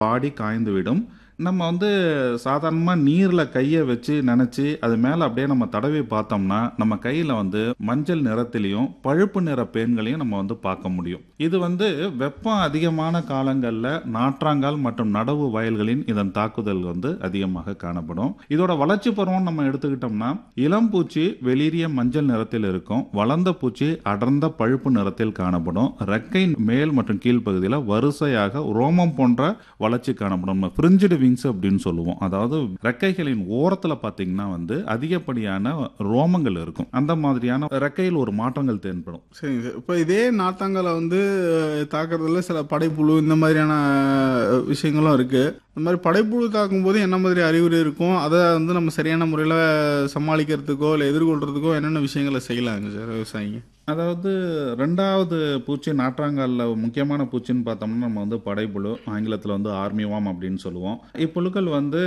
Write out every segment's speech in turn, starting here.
பாடி காய்ந்து விடும் நம்ம வந்து சாதாரணமாக நீரில் கையை வச்சு நினச்சி அது மேலே அப்படியே நம்ம தடவி பார்த்தோம்னா நம்ம கையில் வந்து மஞ்சள் நிறத்திலையும் பழுப்பு நிற பேன்களையும் நம்ம வந்து பார்க்க முடியும் இது வந்து வெப்பம் அதிகமான காலங்களில் நாற்றாங்கால் மற்றும் நடவு வயல்களின் இதன் தாக்குதல் வந்து அதிகமாக காணப்படும் இதோட வளர்ச்சி பருவம் நம்ம எடுத்துக்கிட்டோம்னா இளம் பூச்சி வெளிரிய மஞ்சள் நிறத்தில் இருக்கும் வளர்ந்த பூச்சி அடர்ந்த பழுப்பு நிறத்தில் காணப்படும் ரெக்கை மேல் மற்றும் கீழ்ப்பகுதியில் வரிசையாக ரோமம் போன்ற வளர்ச்சி காணப்படும் ஃப்ரிஞ்சுடு விங்ஸ் அப்படின்னு சொல்லுவோம் அதாவது ரெக்கைகளின் ஓரத்தில் பார்த்தீங்கன்னா வந்து அதிகப்படியான ரோமங்கள் இருக்கும் அந்த மாதிரியான ரெக்கையில் ஒரு மாற்றங்கள் தென்படும் சரிங்க சார் இப்போ இதே நாத்தாங்கால வந்து அஹ், தாக்குறதுல சில படைப்புழு இந்த மாதிரியான அஹ், விஷயங்களும் இருக்கு இந்த மாதிரி படைப்புழு தாக்கும்போது என்ன மாதிரி அறிகுறி இருக்கும் அதை வந்து நம்ம சரியான முறையில் சமாளிக்கிறதுக்கோ இல்லை எதிர்கொள்றதுக்கோ என்னென்ன விஷயங்களை செய்யலாங்க சார் விவசாயிங்க அதாவது ரெண்டாவது பூச்சி நாற்றாங்காலில் முக்கியமான பூச்சின்னு பார்த்தோம்னா நம்ம வந்து படைப்புழு ஆங்கிலத்தில் வந்து ஆர்மிவாம் அப்படின்னு சொல்லுவோம் இப்புழுக்கள் வந்து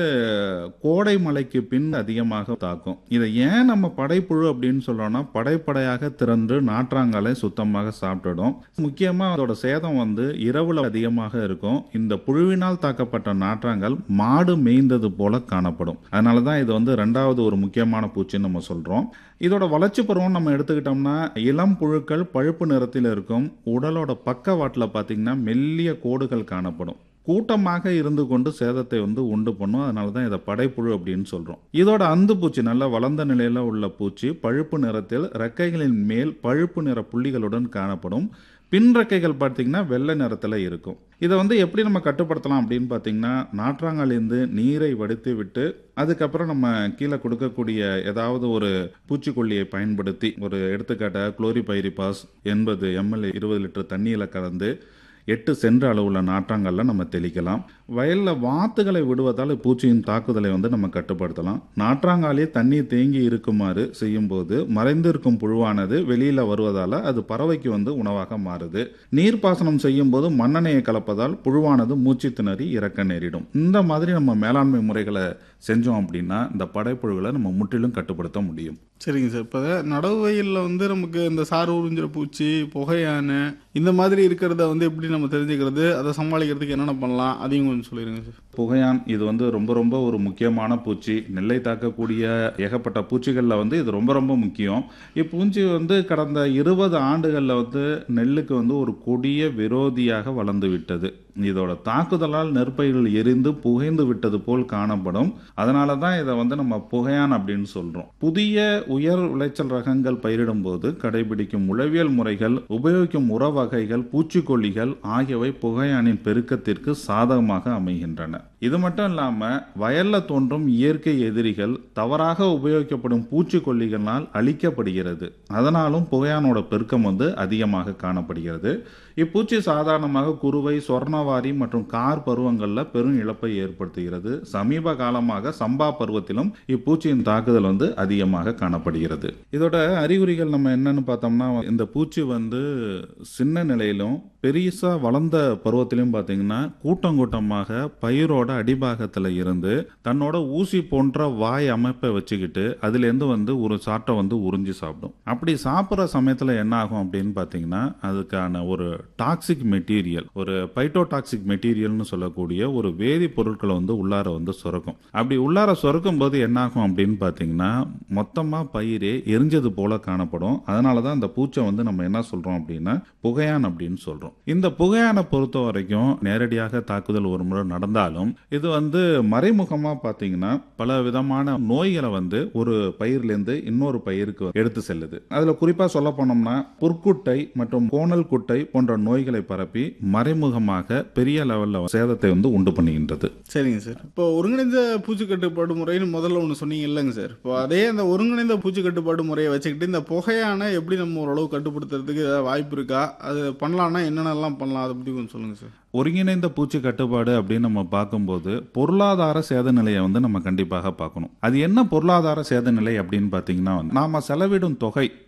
கோடை மழைக்கு பின் அதிகமாக தாக்கும் இதை ஏன் நம்ம படைப்புழு அப்படின்னு சொல்றோம்னா படைப்படையாக திறந்து நாற்றாங்காலை சுத்தமாக சாப்பிட்டுடும் முக்கியமாக அதோட சேதம் வந்து இரவுல அதிகமாக இருக்கும் இந்த புழுவினால் தாக்கப்பட்ட நாற்றாங்கால் மாடு மேய்ந்தது போல காணப்படும் அதனால தான் இது வந்து ரெண்டாவது ஒரு முக்கியமான பூச்சின்னு நம்ம சொல்றோம் இதோட வளர்ச்சி பருவம் நம்ம எடுத்துக்கிட்டோம்னா இளம் புழுக்கள் பழுப்பு நிறத்தில் இருக்கும் உடலோட பக்கவாட்டில் பார்த்தீங்கன்னா மெல்லிய கோடுகள் காணப்படும் கூட்டமாக இருந்து கொண்டு சேதத்தை வந்து உண்டு பண்ணும் அதனால தான் இதை படைப்புழு அப்படின்னு சொல்றோம் இதோட அந்து பூச்சி நல்ல வளர்ந்த நிலையில உள்ள பூச்சி பழுப்பு நிறத்தில் ரெக்கைகளின் மேல் பழுப்பு நிற புள்ளிகளுடன் காணப்படும் பின் ரெக்கைகள் பார்த்தீங்கன்னா வெள்ளை நிறத்தில் இருக்கும் இதை வந்து எப்படி நம்ம கட்டுப்படுத்தலாம் அப்படின்னு பார்த்தீங்கன்னா நாற்றாங்காலேருந்து நீரை வடித்து விட்டு அதுக்கப்புறம் நம்ம கீழே கொடுக்கக்கூடிய ஏதாவது ஒரு பூச்சிக்கொல்லியை பயன்படுத்தி ஒரு எடுத்துக்காட்டாக குளோரிபைரிபாஸ் எண்பது எம்எல் இருபது லிட்டர் தண்ணியில் கலந்து எட்டு சென்ற அளவுள்ள நாற்றாங்கல்ல நம்ம தெளிக்கலாம் வயலில் வாத்துகளை விடுவதால் பூச்சியின் தாக்குதலை வந்து நம்ம கட்டுப்படுத்தலாம் நாற்றாங்காலே தண்ணி தேங்கி இருக்குமாறு செய்யும்போது மறைந்திருக்கும் புழுவானது வெளியில் வருவதால் அது பறவைக்கு வந்து உணவாக மாறுது நீர்ப்பாசனம் செய்யும்போது மண்ணெண்ணெயை கலப்பதால் புழுவானது மூச்சு திணறி இறக்க நேரிடும் இந்த மாதிரி நம்ம மேலாண்மை முறைகளை செஞ்சோம் அப்படின்னா இந்த படைப்புழுகளை நம்ம முற்றிலும் கட்டுப்படுத்த முடியும் சரிங்க சார் இப்போ நடவு வயலில் வந்து நமக்கு இந்த சாறு உறிஞ்சிற பூச்சி புகையான இந்த மாதிரி இருக்கிறத வந்து எப்படி நம்ம தெரிஞ்சுக்கிறது அதை சமாளிக்கிறதுக்கு என்னென்ன பண்ணலாம் அதையும் கொஞ்சம் சொல்லிடுங்க சார் புகையான் இது வந்து ரொம்ப ரொம்ப ஒரு முக்கியமான பூச்சி நெல்லை தாக்கக்கூடிய ஏகப்பட்ட பூச்சிகளில் வந்து இது ரொம்ப ரொம்ப முக்கியம் இப்பூச்சி வந்து கடந்த இருபது ஆண்டுகளில் வந்து நெல்லுக்கு வந்து ஒரு கொடிய விரோதியாக வளர்ந்து விட்டது இதோட தாக்குதலால் நெற்பயிர்கள் எரிந்து புகைந்து விட்டது போல் காணப்படும் அதனால தான் இதை வந்து நம்ம புகையான் அப்படின்னு சொல்றோம் புதிய உயர் விளைச்சல் ரகங்கள் பயிரிடும் போது கடைபிடிக்கும் உளவியல் முறைகள் உபயோகிக்கும் உர வகைகள் பூச்சிக்கொல்லிகள் ஆகியவை புகையானின் பெருக்கத்திற்கு சாதகமாக அமைகின்றன இது மட்டும் இல்லாம வயல்ல தோன்றும் இயற்கை எதிரிகள் தவறாக உபயோகிக்கப்படும் பூச்சிக்கொல்லிகளால் அழிக்கப்படுகிறது அதனாலும் புகையானோட பெருக்கம் வந்து அதிகமாக காணப்படுகிறது இப்பூச்சி சாதாரணமாக குறுவை சொர்ணவாரி மற்றும் கார் பருவங்களில் பெரும் இழப்பை ஏற்படுத்துகிறது சமீப காலமாக சம்பா பருவத்திலும் இப்பூச்சியின் தாக்குதல் வந்து அதிகமாக காணப்படுகிறது இதோட அறிகுறிகள் நம்ம என்னன்னு பார்த்தோம்னா இந்த பூச்சி வந்து சின்ன நிலையிலும் பெரிசா வளர்ந்த பருவத்திலும் பார்த்தீங்கன்னா கூட்டம் கூட்டமாக பயிரோட அடிபாகத்தில் இருந்து தன்னோட ஊசி போன்ற வாய் அமைப்பை வச்சுக்கிட்டு அதுலேருந்து வந்து ஒரு சாட்டை வந்து உறிஞ்சி சாப்பிடும் அப்படி சாப்பிட்ற சமயத்தில் என்ன ஆகும் அப்படின்னு பார்த்தீங்கன்னா அதுக்கான ஒரு டாக்ஸிக் மெட்டீரியல் ஒரு பைட்டோடாக்சிக் மெட்டீரியல்னு சொல்லக்கூடிய ஒரு வேதி பொருட்களை வந்து உள்ளார வந்து சுரக்கும் அப்படி உள்ளார சுரக்கும் போது என்ன ஆகும் அப்படின்னு பார்த்தீங்கன்னா மொத்தமாக பயிரே எரிஞ்சது போல காணப்படும் அதனால தான் அந்த பூச்சை வந்து நம்ம என்ன சொல்கிறோம் அப்படின்னா புகையான் அப்படின்னு சொல்கிறோம் இந்த புகையானை பொறுத்த வரைக்கும் நேரடியாக தாக்குதல் ஒரு முறை நடந்தாலும் இது வந்து மறைமுகமாக பார்த்தீங்கன்னா பல விதமான நோய்களை வந்து ஒரு பயிர்லேருந்து இன்னொரு பயிருக்கு எடுத்து செல்லுது அதில் குறிப்பாக சொல்ல போனோம்னா புற்குட்டை மற்றும் கோணல் குட்டை போன்ற நோய்களை பரப்பி மறைமுகமாக பெரிய லெவலில் சேதத்தை வந்து உண்டு பண்ணுகின்றது சரிங்க சார் இப்போ ஒருங்கிணைந்த பூச்சி கட்டுப்பாடு முறைன்னு முதல்ல ஒன்று சொன்னீங்க இல்லைங்க சார் இப்போ அதே அந்த ஒருங்கிணைந்த பூச்சி கட்டுப்பாடு முறையை வச்சுக்கிட்டு இந்த புகையான எப்படி நம்ம ஓரளவு கட்டுப்படுத்துறதுக்கு ஏதாவது வாய்ப்பு இருக்கா அது பண்ணலாம்னா என்னென்னலாம் பண்ணலாம் அதை பற்றி கொஞ்சம் சொல்லுங்கள் சார் ஒருங்கிணைந்த பூச்சி கட்டுப்பாடு அப்படின்னு நம்ம பார்க்கும்போது பொருளாதார சேத நிலையை வந்து நம்ம கண்டிப்பாக பார்க்கணும் அது என்ன பொருளாதார சேத நிலை அப்படின்னு பார்த்தீங்கன்னா நாம செலவிடும் தொகை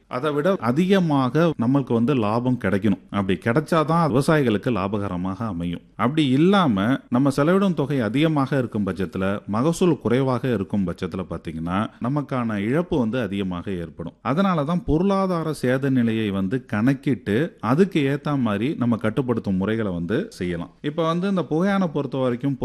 அதை விட அதிகமாக நம்மளுக்கு வந்து லாபம் கிடைக்கணும் அப்படி கிடைச்சாதான் விவசாயிகளுக்கு லாபகரமாக அமையும் அப்படி இல்லாம நம்ம செலவிடும் தொகை அதிகமாக இருக்கும் பட்சத்துல மகசூல் குறைவாக இருக்கும் பட்சத்துல பாத்தீங்கன்னா நமக்கான இழப்பு வந்து அதிகமாக ஏற்படும் அதனால தான் பொருளாதார சேத நிலையை வந்து கணக்கிட்டு அதுக்கு ஏத்த மாதிரி நம்ம கட்டுப்படுத்தும் முறைகளை வந்து செய்யலாம் இப்போ வந்து இந்த புகையான பொறுத்த வரைக்கும்